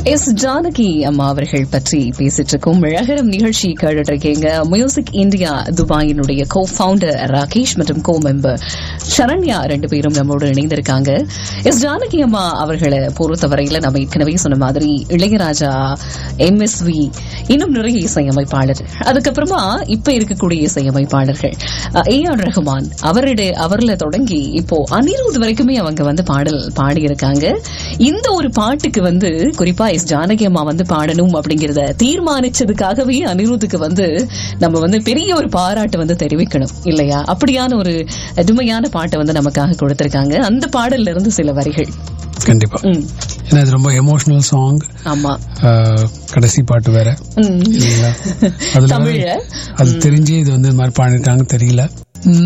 S Janaki அம்மா அவர்கள் பற்றி பேசிட்டு இருக்கோம் அழகரம் நிகழ்ச்சி கேட்டுட்டு இருக்கீங்க மியூசிக் இந்தியா துபாயினுடைய கோ ஃபவுண்டர் ராகேஷ் மற்றும் கோ மெம்பர் சரண்யா ரெண்டு பேரும் நம்மோடு இணைந்திருக்காங்க எஸ் ஜானகி அம்மா அவர்களை பொறுத்தவரையில நம்ம ஏற்கனவே சொன்ன மாதிரி இளையராஜா எம்எஸ்வி இன்னும் நிறைய இசையமைப்பாளர் அதுக்கப்புறமா இப்ப இருக்கக்கூடிய இசையமைப்பாளர்கள் ஏ ஆர் ரஹ்மான் அவருடைய அவர்ல தொடங்கி இப்போ அனிருத் வரைக்குமே அவங்க வந்து பாடல் பாடியிருக்காங்க இந்த ஒரு பாட்டுக்கு வந்து குறிப்பா எஸ் ஜானகி அம்மா வந்து பாடணும் அப்படிங்கறத தீர்மானிச்சதுக்காகவே அனிருத்துக்கு வந்து நம்ம வந்து பெரிய ஒரு பாராட்டு வந்து தெரிவிக்கணும் இல்லையா அப்படியான ஒரு அருமையான பாட்டை வந்து நமக்காக கொடுத்திருக்காங்க அந்த பாடல்ல இருந்து சில வரிகள் கண்டிப்பா ம், ஏன்னா இது ரொம்ப எமோஷனல் சாங் ஆமா கடைசி பாட்டு வேற ம். இல்லைங்களா அதுல தமிழ்ல அது தெரிஞ்சு இது வந்து இது மாதிரி பாடிருக்காங்க தெரியல